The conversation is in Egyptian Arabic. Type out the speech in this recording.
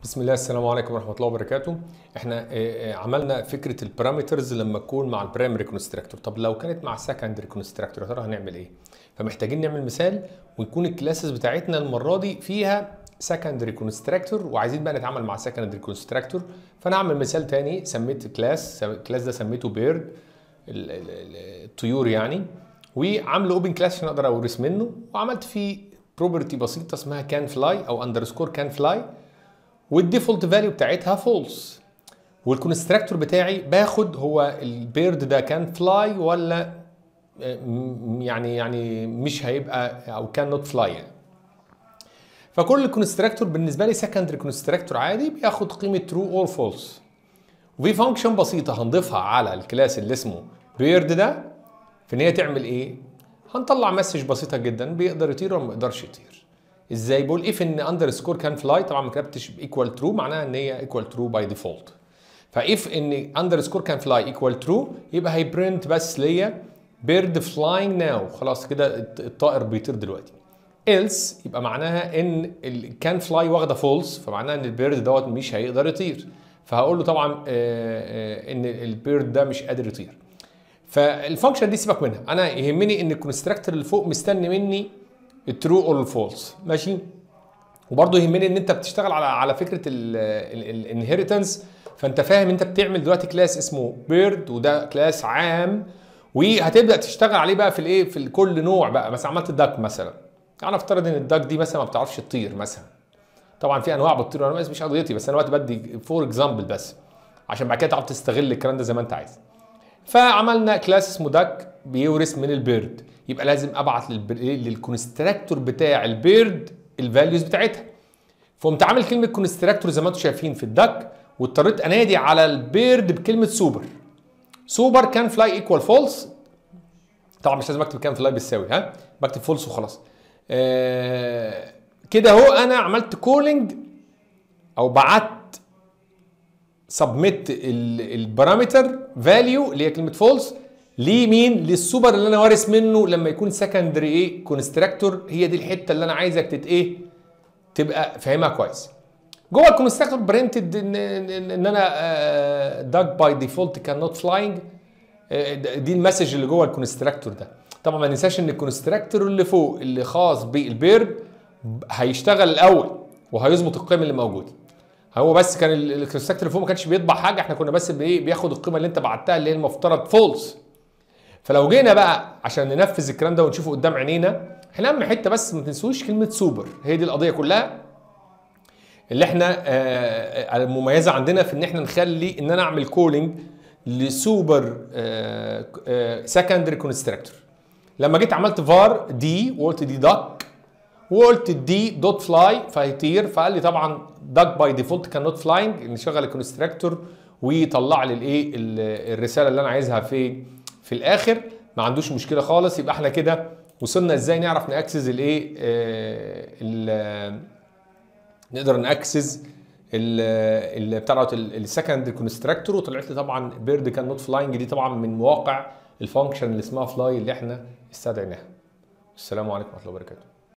بسم الله السلام عليكم ورحمه الله وبركاته احنا آه، آه، عملنا فكره البارامترز لما تكون مع البرايمري كونستراكتور طب لو كانت مع السكندري كونستراكتور يا ترى هنعمل ايه فمحتاجين نعمل مثال ويكون الكلاسز بتاعتنا المره دي فيها سكندري كونستراكتور وعايزين بقى نتعامل مع سكندري كونستراكتور فانا هعمل مثال تاني سميت كلاس الكلاس ده سميته بيرد الطيور يعني وعامله اوبن كلاس عشان اقدر اورث منه وعملت فيه بروبرتي بسيطه اسمها كان فلاي او اندرسكور كان فلاي والديفولت فاليو بتاعتها فولس والكونستراكتور بتاعي باخد هو البيرد ده كان فلاي ولا م- يعني يعني مش هيبقى او كان نوت فلاي يعني. فكل الكونستراكتور بالنسبه لي سكندري كونستراكتور عادي بياخد قيمه ترو اور فولس وفي فانكشن بسيطه هنضيفها على الكلاس اللي اسمه بيرد ده في ان هي تعمل ايه هنطلع مسج بسيطه جدا بيقدر يطير ولا ما يقدرش يطير ازاي بقول اف ان اندرسكور كان فلاي طبعا ما كتبتش ايكوال ترو معناها ان هي ايكوال ترو باي ديفولت فاف ان اندرسكور كان فلاي ايكوال ترو يبقى هيبرنت بس ليا بيرد فلاينج ناو خلاص كده الط- الطائر بيطير دلوقتي else يبقى معناها ان الكان فلاي واخده فولس فمعناها ان البيرد دوت مش هيقدر يطير فهقول له طبعا آه، آه، ان البيرد ده مش قادر يطير فالفانكشن دي سيبك منها انا يهمني ان الكونستراكتور اللي فوق مستني مني الترو اور الفولس ماشي وبرضه يهمني ان انت بتشتغل على على فكره الانهيرتنس فانت فاهم انت بتعمل دلوقتي كلاس اسمه بيرد وده كلاس عام وهتبدا تشتغل عليه بقى في الايه في كل نوع بقى مثلا عملت داك مثلا انا افترض ان الداك دي مثلا ما بتعرفش تطير مثلا طبعا في انواع بتطير وانا مش قضيتي بس انا دلوقتي بدي فور اكزامبل بس عشان بعد كده تعرف تستغل الكلام ده زي ما انت عايز فعملنا كلاس اسمه داك بيورث من البيرد يبقى لازم ابعت للبر- إيه؟ للكونستراكتور بتاع البيرد الفاليوز بتاعتها فقمت عامل كلمه كونستراكتور زي ما انتم شايفين في الداك واضطريت انادي على البيرد بكلمه سوبر سوبر كان فلاي ايكوال فولس طبعا مش لازم اكتب كان فلاي بالساوي ها بكتب فولس وخلاص آه كده اهو انا عملت كولينج او بعت سبميت البارامتر فاليو اللي هي كلمه فولس لمين للسوبر اللي انا وارث منه لما يكون سكندري ايه كونستراكتور هي دي الحته اللي انا عايزك تت ايه تبقى فاهمها كويس جوه الكونستراكتور برنتد ان ان إن انا داج باي ديفولت كان نوت فلاينج دي المسج اللي جوه الكونستراكتور ده طبعا ما ننساش ان الكونستراكتور اللي فوق اللي خاص بالبيرد هيشتغل الاول وهيظبط القيم اللي موجوده هو بس كان ال- الكونستراكتور اللي فوق ما كانش بيطبع حاجه احنا كنا بس بايه بياخد القيمه اللي انت بعتها اللي هي المفترض فولس فلو جينا بقى عشان ننفذ الكلام ده ونشوفه قدام عينينا احنا اهم حته بس ما تنسوش كلمه سوبر هي دي القضيه كلها اللي احنا آه، آه، المميزه عندنا في ان احنا نخلي ان انا اعمل كولينج لسوبر سكندري كونستراكتور لما جيت عملت فار دي وقلت دي داك وقلت دي دوت فلاي فهيطير فقال لي طبعا داك باي ديفولت كان نوت فلاينج نشغل الكونستراكتور ويطلع لي الايه ال- الرساله اللي انا عايزها في في الاخر ما عندوش مشكله خالص يبقى احنا كده وصلنا ازاي نعرف ناكسس الايه آه، ال- نقدر ناكسس ال بتاع السكند كونستراكتور وطلعت لي طبعا بيرد كان نوت فلاينج دي طبعا من مواقع الفانكشن اللي اسمها فلاي اللي احنا استدعيناها السلام عليكم ورحمه الله وبركاته